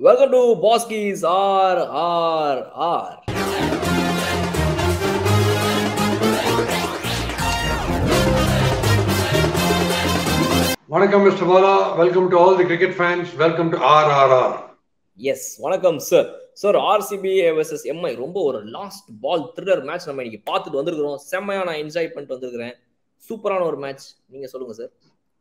Welcome to Boski's R R R. வணக்கம் mister Bala welcome to all the cricket fans welcome to R R R yes வணக்கம் sir sir RCB versus MI ரொம்ப ஒரு last ball thriller match நம்ம இன்னைக்கு பார்த்துட்டு வந்திருக்கிறோம் செம்மையா நான் என்ஜாய் பண்ணிட்டு வந்திருக்கிறேன் சூப்பரான ஒரு மேட்ச் நீங்க சொல்லுங்க சார்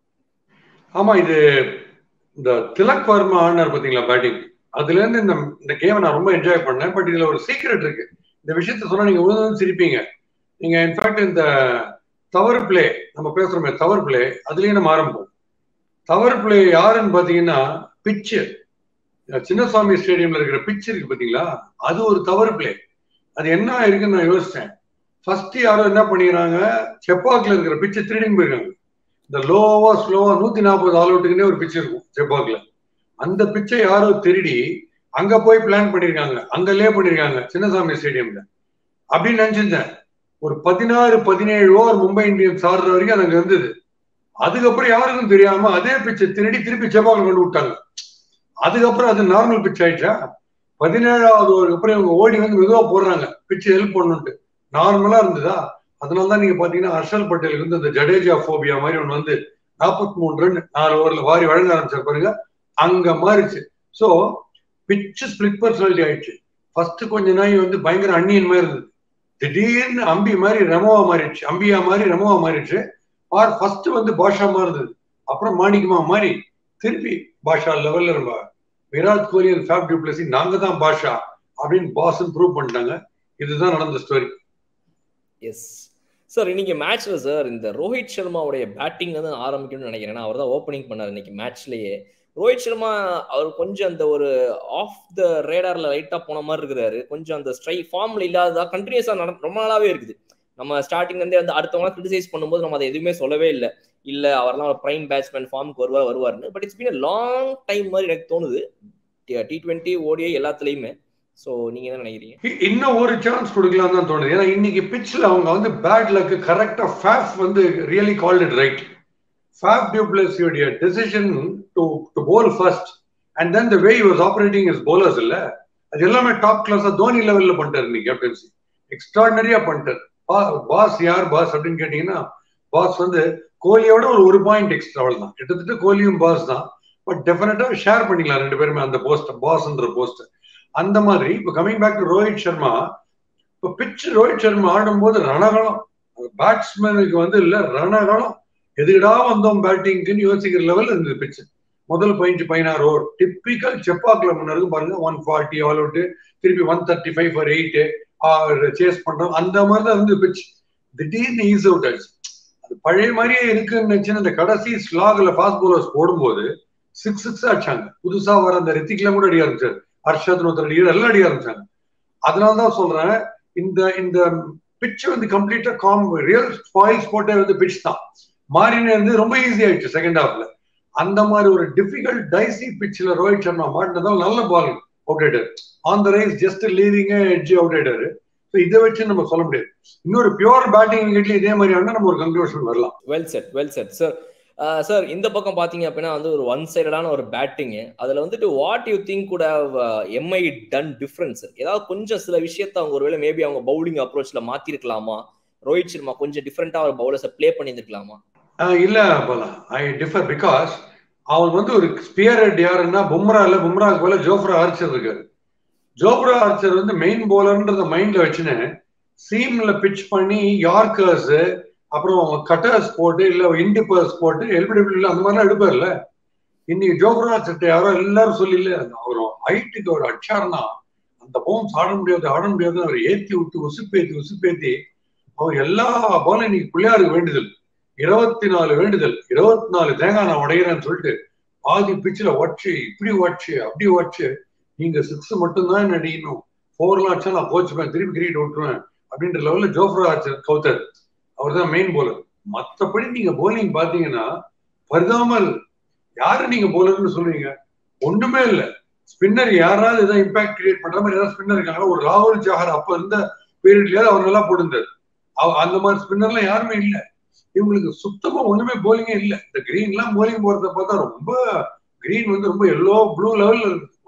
ஆமா இது இந்த திலக் வர்மா ஆடினார் பாத்தீங்களா பேட்டிங் அதுல இருந்து இந்த இந்த கேமை நான் ரொம்ப என்ஜாய் பண்ணேன் பட் இதுல ஒரு சீக்ரெட் இருக்கு இந்த விஷயத்த சொன்னா நீங்க உழுந்து சிரிப்பீங்க நீங்க இன்ஃபேக்ட் இந்த தவறு பிளே நம்ம பேசுறோமே தவறு பிளே அதுலயே நம்ம ஆரம்பம் தவறு பிளே யாருன்னு பாத்தீங்கன்னா பிச்சு சின்னசாமி ஸ்டேடியம்ல இருக்கிற பிச் இருக்கு பாத்தீங்களா அது ஒரு தவறு பிளே அது என்ன இருக்குன்னு நான் யோசிச்சேன் ஃபர்ஸ்ட் யாரோ என்ன பண்ணிக்கிறாங்க செப்பாக்ல இருக்கிற பிச்சை திருடின்னு போயிருக்காங்க இந்த லோவா ஸ்லோவா நூத்தி நாற்பது ஆல் அவுட்டுக்குன்னே ஒரு பிச் இருக்கும் செப்பாக்ல அந்த பிச்சை யாரோ திருடி அங்க போய் பிளான் பண்ணிருக்காங்க அங்க லே பண்ணிருக்காங்க சின்னசாமி ஸ்டேடியம்ல அப்படின்னு நினைச்சிருந்தேன் ஒரு பதினாறு பதினேழு ஓவர் மும்பை இந்தியன்ஸ் ஆடுற வரைக்கும் அது அங்க இருந்தது அதுக்கப்புறம் யாருக்கும் தெரியாம அதே பிச்சை திருடி திருப்பி செப்பாக்ல கொண்டு விட்டாங்க அதுக்கப்புறம் அது நார்மல் பிச் ஆயிடுச்சா பதினேழாவது ஓவருக்கு அப்புறம் இவங்க ஓடி வந்து மெதுவா போடுறாங்க பிச்சு ஹெல்ப் பண்ணுன்ட்டு நார்மலா இருந்ததா அதனால தான் நீங்க பாத்தீங்கன்னா ஹர்ஷல் பட்டேலுக்கு வந்து இந்த ஜடேஜா போபியா மாதிரி ஒன்று வந்து நாற்பத்தி மூணு ரன் நாலு ஓவர்ல வாரி வழங்க ஆரம்பிச்ச பாருங்க அங்க மாறிச்சு ஸோ பிச்சு ஸ்பிளிட் பர்சனாலிட்டி ஆயிடுச்சு ஃபர்ஸ்ட் கொஞ்ச நாய் வந்து பயங்கர அந்நியன் மாதிரி இருந்தது திடீர்னு அம்பி மாதிரி ரெமோவா மாறிடுச்சு அம்பியா மாதிரி ரெமோவா மாறிடுச்சு ஆர் ஃபர்ஸ்ட் வந்து பாஷா மாதிரி இருந்தது அப்புறம் மாணிக்கமா மாறி திருப்பி பாஷா லெவல்ல நம்ம Virat Kohli and Faf du Plessis நாங்க தான் பாஷா அப்படின்னு பாஸ் ப்ரூவ் பண்ணிட்டாங்க இதுதான் நடந்த ஸ்டோரி எஸ் சார் இன்னைக்கு மேட்ச்ல சார் இந்த ரோஹித் சர்மாவுடைய பேட்டிங் வந்து ஆரம்பிக்கணும்னு நினைக்கிறேன் அவர் தான் ஓப்பனிங் பண்ணார் இன்னைக்கு மேட்ச்லயே ரோஹித் சர்மா அவர் கொஞ்சம் அந்த ஒரு ஆஃப் த ரேடார்ல லைட்டா போன மாதிரி இருக்கிறாரு கொஞ்சம் அந்த ஸ்ட்ரை ஃபார்ம்ல இல்லாததா கண்டினியூஸா நட ரொம்ப நாளாவே இருக்குது நம்ம ஸ்டார்டிங்ல இருந்தே வந்து அடுத்தவங்க கிரிட்டிசைஸ் பண்ணும்போது நம்ம அதை எதுவுமே சொல்லவே இல்லை இல்ல அவர்லாம் ஒரு பிரைம் பேட்ஸ்மேன் ஃபார்முக்கு வருவார் வருவார்னு but it's been long time மாதிரி எனக்கு தோணுது டி டுவெண்ட்டி ஓடிஐ எல்லாத்துலயுமே ஸோ நீங்க என்ன நினைக்கிறீங்க இன்னும் ஒரு சான்ஸ் கொடுக்கலாம் தான் தோணுது ஏன்னா இன்னைக்கு பிச்சில் அவங்க வந்து பேட் லக்கு கரெக்டா ஃபேஃப் வந்து really called it right Faf டியூப்ளஸியோடைய decision to to bowl first and then the way was operating is bowlers இல்ல அது எல்லாமே டாப் கிளாஸா தோனி லெவல்ல பண்ணிட்டாரு இன்னைக்கு கேப்டன்சி எக்ஸ்ட்ராடனரியா பண்ணிட்டாரு பாஸ் யார் பாஸ் அப்படின்னு கேட்டீங்கன்னா பாஸ் வந்து கோலியோட ஒரு ஒரு பாயிண்ட் எக்ஸ்ட்ரா அவள் தான் கிட்டத்தட்ட கோலியும் பாஸ் தான் பட் டெஃபினட்டா ஷேர் பண்ணிக்கலாம் ரெண்டு பேருமே அந்த போஸ்ட் பாஸ்ன்ற போஸ்ட் அந்த மாதிரி இப்போ coming back to Rohit Sharma இப்போ பிச் ரோஹித் சர்மா ஆடும்போது ரணகலம் பேட்ஸ்மேனுக்கு வந்து இல்ல ரணகலம் எதுடா வந்தோம் பேட்டிங்க்குன்னு யோசிக்கிற லெவல் இருந்தது பிச் முதல் பதினஞ்சு பதினாறு ஓவர் டிப்பிக்கல் செப்பாக்ல முன்னருக்கு பாருங்க ஒன் ஃபார்ட்டி ஆல் அவுட் திருப்பி one thirty five for eight chase பண்றோம் அந்த மாதிரி தான் இருந்தது பிச் திடீர்னு ஈஸ் அவுட் ஆச்சு அது பழைய மாதிரியே இருக்குன்னு நினைச்சுன்னு அந்த கடைசி ஸ்லாக்ல ஃபாஸ்ட் போலர்ஸ் போடும்போது சிக்ஸ் சிக்ஸ் அடிச்சாங்க புதுசா வர அந்த ரித்திக்லாம் கூட அடிக்க ஆரம்பிச்சாரு ஹர்ஷத் ஒருத்தர் அடிக்கிற எல்லாம் அடிக்க ஆரம்பிச்சாங்க அதனால தான் சொல்றேன் இந்த இந்த பிச் வந்து கம்ப்ளீட்டா காம் ரியல் ஸ்பாயில் ஸ்பாட்டே வந்து பிச் தான் மாறினே இருந்து ரொம்ப ஈஸி ஆயிடுச்சு செகண்ட் ஹாஃப்ல அந்த மாதிரி ஒரு டிஃபிகல்ட் டைசி பிச்சில் ரோஹித் சர்மா மாட்டினதால் நல்ல பால் அவுட் ஆயிட்டாரு on the rise just leaving edge out ஆயிட்டாரு ஸோ இதை வச்சு நம்ம சொல்ல முடியாது இன்னொரு பியூர் பேட்டிங் கிட்ட இதே மாதிரி ஆனா நம்ம ஒரு கன்க்ளூஷன் வரலாம் well set well set sir sir இந்த பக்கம் பாத்தீங்க அப்படின்னா வந்து ஒரு ஒன் சைடடான ஒரு பேட்டிங் அதுல வந்துட்டு வாட் யூ திங்க் கூட எம்ஐ டன் டிஃபரன்ஸ் ஏதாவது கொஞ்சம் சில விஷயத்த அவங்க ஒருவேளை மேபி அவங்க பவுலிங் அப்ரோச்ல மாத்திருக்கலாமா ரோஹித் சர்மா கொஞ்சம் டிஃப்ரெண்டா ஒரு பவுலர்ஸை பிளே பண்ணியிருக்கலாமா இல்ல போல ஐ டிஃபர் பிகாஸ் அவர் வந்து ஒரு ஸ்பியர் ஹெட் யாருன்னா பும்ரா இல்ல பும்ராக்கு போல ஜோஃப்ரா ஆர்ச்சர் இருக்காரு ஜோப்ரா ஆர்ச்சர் வந்து மெயின் போலர்ன்றத மைண்ட்ல வச்சுன்னு சீம்ல பிச் பண்ணி யார்கர்ஸ் அப்புறம் கட்டர்ஸ் போட்டு இல்ல இண்டிபர்ஸ் போட்டு எல்பிடபிள்யூ அந்த மாதிரிலாம் எடுப்பார்ல இன்னைக்கு ஜோப்ரா ஆர்ச்சர்ட்ட யாரோ எல்லாரும் சொல்லல அவர் ஹைட்டுக்கு அவர் அடிச்சாருன்னா அந்த பவுன்ஸ் ஆட முடியாது ஆட முடியாது அவர் ஏத்தி விட்டு உசுப்பேத்தி உசுப்பேத்தி அவர் எல்லா பாலும் இன்னைக்கு பிள்ளையாருக்கு வேண்டுதல் இருபத்தி நாலு வேண்டுதல் இருபத்தி நாலு தேங்காய் நான் உடைகிறேன்னு சொல்லிட்டு பாதி பிச்சில் ஒச்சு இப்படி ஒச்சு அப்படி ஒச்சு நீங்க சிக்ஸ் மட்டும்தான் அடிக்கணும் ஃபோர்லாம் அடிச்சா நான் கோச்சுப்பேன் திருப்பி கிரிக்கெட் விட்டுருவேன் அப்படின்ற லெவல்ல ஜோஃப்ரா ஆச்சர் கவுத்தர் அவர் தான் மெயின் போலர் மற்றபடி நீங்க போலிங் பாத்தீங்கன்னா பரிதாமல் யாரு நீங்க போலர்னு சொல்றீங்க ஒண்ணுமே இல்லை ஸ்பின்னர் யாராவது ஏதாவது இம்பாக்ட் கிரியேட் பண்ற மாதிரி ஏதாவது ஸ்பின்னர் இருக்காங்க ஒரு ராகுல் ஜாஹர் அப்ப இருந்த பீரியட்லயாவது அவர் நல்லா போட்டிருந்தார் அந்த மாதிரி ஸ்பின்னர்லாம் யாருமே இல்லை இவங்களுக்கு சுத்தமா ஒண்ணுமே போலிங்கே இல்லை இந்த கிரீன்லாம் போலிங் போறத பார்த்தா ரொம்ப கிரீன் வந்து ரொம்ப எல்லோ ப்ளூ லெவல்ல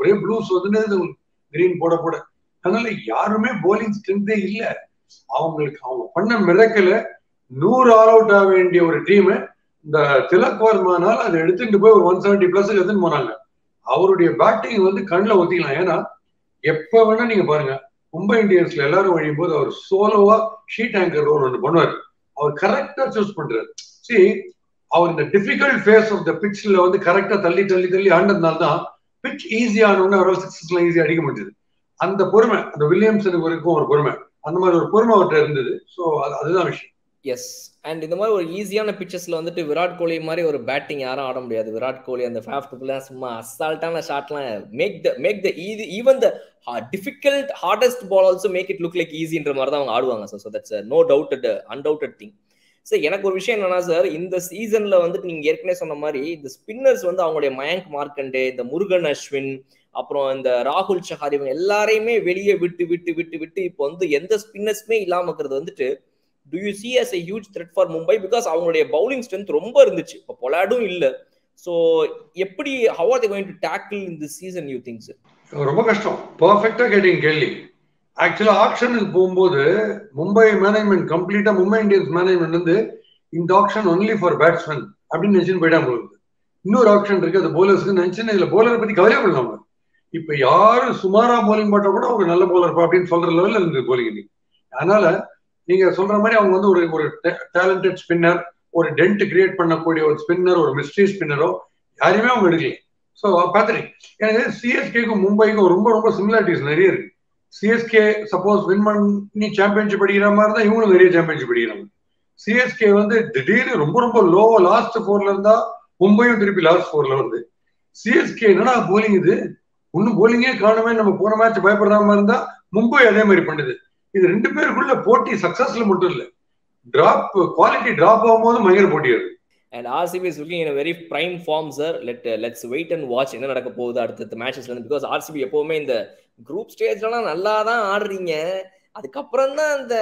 ஒரே ப்ளூஸ் வந்து கிரீன் போட போட அதனால யாருமே போலிங் ஸ்ட்ரென்த்தே இல்ல அவங்களுக்கு அவங்க பண்ண மிரக்கல நூறு ஆல் அவுட் ஆக வேண்டிய ஒரு டீம் இந்த திலக் வர்மானால் அதை எடுத்துட்டு போய் ஒரு ஒன் செவன்டி பிளஸ் எடுத்துன்னு போனாங்க அவருடைய பேட்டிங் வந்து கண்ணில் ஒத்திக்கலாம் ஏன்னா எப்ப வேணா நீங்க பாருங்க மும்பை இந்தியன்ஸ்ல எல்லாரும் வழியும் போது அவர் சோலோவா ஷீட் ஆங்கர் ரோல் ஒன்று பண்ணுவார் அவர் கரெக்டா சூஸ் பண்றாரு சி அவர் இந்த டிஃபிகல்ட் ஃபேஸ் ஆஃப் த பிட்ச்ல வந்து கரெக்டா தள்ளி தள்ளி தள்ளி ஆண்டதுனால தான் பிட்ச் ஈஸி ஆனோன்னு அவரால் சிக்ஸஸ்லாம் ஈஸியாக அடிக்க முடிஞ்சது அந்த பொறுமை அந்த வில்லியம்சனுக்கு வரைக்கும் ஒரு பொறுமை அந்த மாதிரி ஒரு பொறுமை அவர்கிட்ட இருந்தது ஸோ அதுதான் விஷயம் எஸ் அண்ட் இந்த மாதிரி ஒரு ஈஸியான பிச்சர்ஸ்ல வந்துட்டு விராட் கோலி மாதிரி ஒரு பேட்டிங் யாரும் ஆட முடியாது விராட் கோலி அந்த ஃபேஃப்ட்லாம் சும்மா அசால்ட்டான ஷாட்லாம் make the make the easy even the difficult hardest ball also make it look like ஈஸின்ற மாதிரி தான் அவங்க ஆடுவாங்க sir so that's no doubted undoubted thing sir எனக்கு ஒரு விஷயம் என்னன்னா சார் இந்த சீசன்ல வந்துட்டு நீங்க ஏற்கனவே சொன்ன மாதிரி இந்த ஸ்பின்னர்ஸ் வந்து அவங்களுடைய மயங்க் மார்க்கண்டே இந்த முருகன் அஸ்வின் அப்புறம் இந்த ராகுல் சஹார் இவங்க எல்லாரையுமே வெளியே விட்டு விட்டு விட்டு விட்டு இப்போ வந்து எந்த ஸ்பின்னர்ஸுமே இல்லாம இருக்கிறது வந்துட்டு do you see as a huge threat for Mumbai because அவங்களுடைய பவுலிங் ஸ்ட்ரென்த் ரொம்ப இருந்துச்சு இப்போ பொலாடும் இல்லை ஸோ எப்படி how are they going to tackle இந்த சீசன் யூ திங்க் சார் ரொம்ப கஷ்டம் பர்ஃபெக்டா கேட்டீங்க கேள்வி ஆக்சுவலா ஆப்ஷனுக்கு போகும்போது மும்பை மேனேஜ்மெண்ட் கம்ப்ளீட்டா மும்பை இந்தியன்ஸ் மேனேஜ்மெண்ட் வந்து இந்த ஆப்ஷன் ஒன்லி ஃபார் பேட்ஸ்மேன் அப்படின்னு நினைச்சுன்னு போயிட்டாங்க போகுது இன்னொரு ஆப்ஷன் இருக்கு அது போலர்ஸ்க்கு நினைச்சுன்னு இதுல போலரை பத்தி கவலையே பண்ணலாம் இப்ப யாரு சுமாரா போலிங் போட்டா கூட ஒரு நல்ல போலர் அப்படின்னு சொல்ற லெவல்ல இருந்து போலிங் அதனால நீங்க சொல்ற மாதிரி அவங்க வந்து ஒரு ஒரு டேலண்டட் ஸ்பின்னர் ஒரு டென்ட் கிரியேட் பண்ணக்கூடிய ஒரு ஸ்பின்னர் ஒரு மிஸ்ட்ரி ஸ்பின்னரோ யாரையுமே அவங்க எடுக்கல ஸோ பார்த்துட்டேன் எனக்கு சிஎஸ்கேக்கும் மும்பைக்கும் ரொம்ப ரொம்ப சிமிலாரிட்டிஸ் நிறைய இருக்கு சிஎஸ்கே சப்போஸ் வின் பண்ணி சாம்பியன்ஷிப் அடிக்கிற மாதிரி தான் இவங்களும் நிறைய சாம்பியன்ஷிப் அடிக்கிறாங்க சிஎஸ்கே வந்து திடீர்னு ரொம்ப ரொம்ப லோ லாஸ்ட் ஃபோர்ல இருந்தா மும்பையும் திருப்பி லாஸ்ட் ஃபோர்ல வருது சிஎஸ்கே என்னடா போலிங் இது ஒன்னும் போலிங்கே காணுமே நம்ம போன மேட்ச் பயப்படுற மாதிரி இருந்தா மும்பை அதே மாதிரி பண்ணுது இது ரெண்டு பேருக்குள்ள போட்டி சக்சஸ்ல மட்டும் இல்ல டிராப் குவாலிட்டி டிராப் ஆகும்போது பயங்கர போட்டி அது and RCB is looking in very prime form sir let let's wait and watch என்ன நடக்க போகுது அடுத்தடுத்த மேட்சஸ்ல இருந்து பிகாஸ் ஆர்சிபி எப்பவுமே இந்த குரூப் ஸ்டேஜ்லாம் நல்லா தான் ஆடுறீங்க அதுக்கப்புறம் தான் இந்த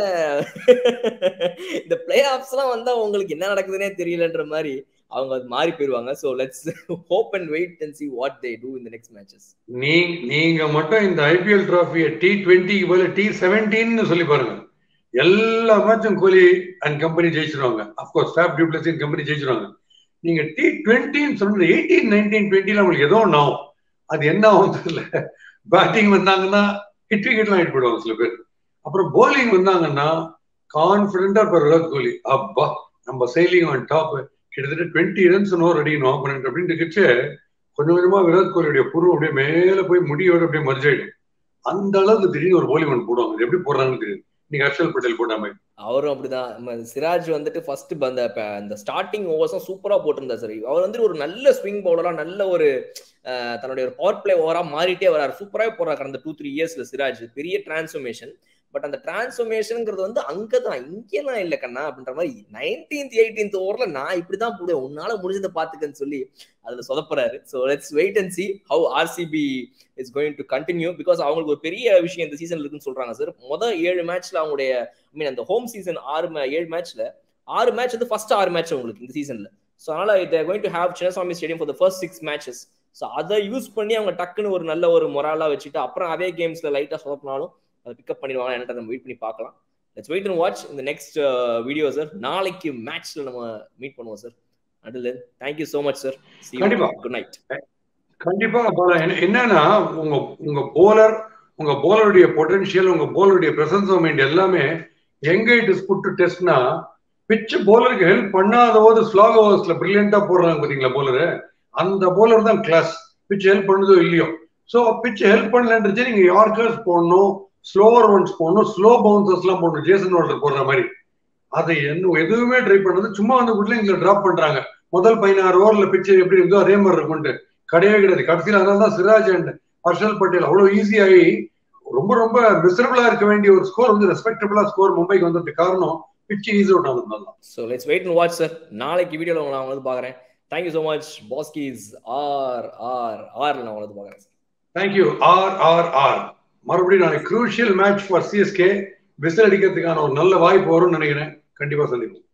இந்த பிளே ஆஃப்ஸ்லாம் வந்தா உங்களுக்கு என்ன நடக்குதுன்னே தெரியலன்ற மாதிரி அவங்க அது மாறி போயிருவாங்க so let's hope and wait and see what they do இந்த நெக்ஸ்ட் மேட்சஸ் நீ நீங்க மட்டும் இந்த ஐபிஎல் டிராஃபியை டி டுவெண்ட்டிக்கு போல டி செவன்டீன்னு சொல்லி பாருங்க எல்லா மேட்சும் கோலி அண்ட் கம்பெனி ஜெயிச்சிருவாங்க அப்கோர்ஸ் ஸ்டாப் டியூப்ளஸின் கம்பெனி ஜெயிச்சிருவாங்க நீங்க டி டுவெண்ட்டின்னு சொன்னது எயிட்டீன் நைன்டீன் டுவெண்ட்டில உங்களுக்கு ஏதோ ஒன்று ஆகும் அது என்ன ஆகும் தெரியல பேட்டிங் வந்தாங்கன்னா ஹிட் விக்கெட்லாம் ஹிட் போடுவாங்க சில பேர் அப்புறம் போலிங் வந்தாங்கன்னா கான்பிடண்டா இருப்பார் விராட் கோலி அப்பா நம்ம சைலிங் ஆன் டாப் கிட்டத்தட்ட டுவெண்ட்டி ரன்ஸ் நோ ரெடிக்கணும் ஆப்பனண்ட் அப்படின்னு இருந்துச்சு கொஞ்சம் கொஞ்சமா விராட் கோலியுடைய புருவம் அப்படியே மேல போய் முடியோட அப்படியே மர்ஜாயிடும் அந்த அளவுக்கு திடீர்னு ஒரு போலிங் ஒன்று போடுவாங்க எப்படி போடுறாங்கன்னு தெரியும் நீங்க ஹர்ஷல் பட்டேல் போட்ட மாதிரி அவரும் அப்படிதான் சிராஜ் வந்துட்டு ஃபர்ஸ்ட் அந்த அந்த ஸ்டார்டிங் ஓவர்ஸும் சூப்பரா போட்டிருந்தார் சார் அவர் வந்துட்டு ஒரு நல்ல ஸ்விங் பவுலரா நல்ல ஒரு தன்னுடைய ஒரு பவர் பிளே ஓவரா மாறிட்டே வராரு சூப்பராக போறாரு கடந்த டூ த்ரீ இயர்ஸ்ல சிராஜ் பெரிய டிரான்ஸ்ஃபர்மேஷன் பட் அந்த டிரான்ஸ்ஃபர்மேஷன்ங்கிறது வந்து அங்கதான் இங்கெல்லாம் இல்ல கண்ணா அப்படின்ற மாதிரி நைன்டீன்த் எயிட்டீன்த் ஓவர்ல நான் இப்படிதான் போடுவேன் உன்னால முடிஞ்சதை பாத்துக்கன்னு சொல்லி அதுல சொதப்புறாரு so let's wait and see how RCB is going to continue because அவங்களுக்கு ஒரு பெரிய விஷயம் இந்த சீசன்ல இருக்குன்னு சொல்றாங்க சார் மொதல் ஏழு மேட்ச்ல அவங்களுடைய ஐ மீன் அந்த ஹோம் சீசன் ஆறு ஏழு மேட்ச்ல ஆறு மேட்ச் வந்து ஃபர்ஸ்ட் ஆறு மேட்ச் உங்களுக்கு இந்த சீசன்ல ஸோ அதனால it going to have Chinnaswamy stadium for the first six matches so அதை யூஸ் பண்ணி அவங்க டக்குன்னு ஒரு நல்ல ஒரு மொராலா வச்சுட்டு அப்புறம் அதே கேம்ஸ்ல லைட்டா சொதப்பினாலும் அதை பிக்கப் பண்ணிடுவாங்க என்ன நம்ம வெயிட் பண்ணி பார்க்கலாம் லெட்ஸ் வெயிட் அண்ட் வாட்ச் இந்த நெக்ஸ்ட் வீடியோ சார் நாளைக்கு மேட்ச்ல நம்ம மீட் பண்ணுவோம் சார் அதில் தேங்க்யூ ஸோ மச் சார் கண்டிப்பா குட் நைட் கண்டிப்பா என்னன்னா உங்க உங்க போலர் உங்க போலருடைய பொட்டன்ஷியல் உங்க போலருடைய பிரசன்ஸ் ஆஃப் மைண்ட் எல்லாமே எங்க இட் இஸ் புட் டெஸ்ட்னா பிச்சு போலருக்கு ஹெல்ப் பண்ணாத போது ஸ்லாக் ஓவர்ஸ்ல பிரில்லியண்டா போடுறாங்க பாத்தீங்களா போலரு அந்த போலர் தான் கிளாஸ் பிச் ஹெல்ப் பண்ணுதோ இல்லையோ ஸோ பிச் ஹெல்ப் பண்ணலன்றது நீங்க யார்கர்ஸ் போடணும் ஸ்லோவர் ஒன்ஸ் போடணும் ஸ்லோ பவுன்சர்ஸ் எல்லாம் போடணும் ஜேசன் வால்டர் போடுற மாதிரி அதை என்ன எதுவுமே ட்ரை பண்ணது சும்மா வந்து கூட எங்களை டிராப் பண்றாங்க முதல் பதினாறு ஓவர்ல பிச்சு எப்படி இருந்தோ அதே மாதிரி இருக்கும்ட்டு கிடையவே கிடையாது கடைசியில் அதனால தான் சிராஜ் அண்ட் ஹர்ஷல் பட்டேல் அவ்வளவு ஈஸியாகி ரொம்ப ரொம்ப மிசரபிளா இருக்க வேண்டிய ஒரு ஸ்கோர் வந்து ரெஸ்பெக்டபிளா ஸ்கோர் மும்பைக்கு வந்ததுக்கு காரணம் பிச்சு ஈஸி அவுட் ஆனதுனால தான் so let's wait and watch sir நாளைக்கு வீடியோவில் உங்களை நான் வந்து பார்க்குறேன் தேங்க்யூ ஸோ மச் பாஸ்கீஸ் ஆர் ஆர் ஆர் நான் வந்து பார்க்குறேன் தேங்க்யூ ஆர் ஆர் ஆர் மறுபடியும் நாளைக்கு crucial match for CSK whistle அடிக்கிறதுக்கான ஒரு நல்ல வாய்ப்பு வரும்னு நினைக்கிறேன் கண்டிப்பா சந்திப்போம்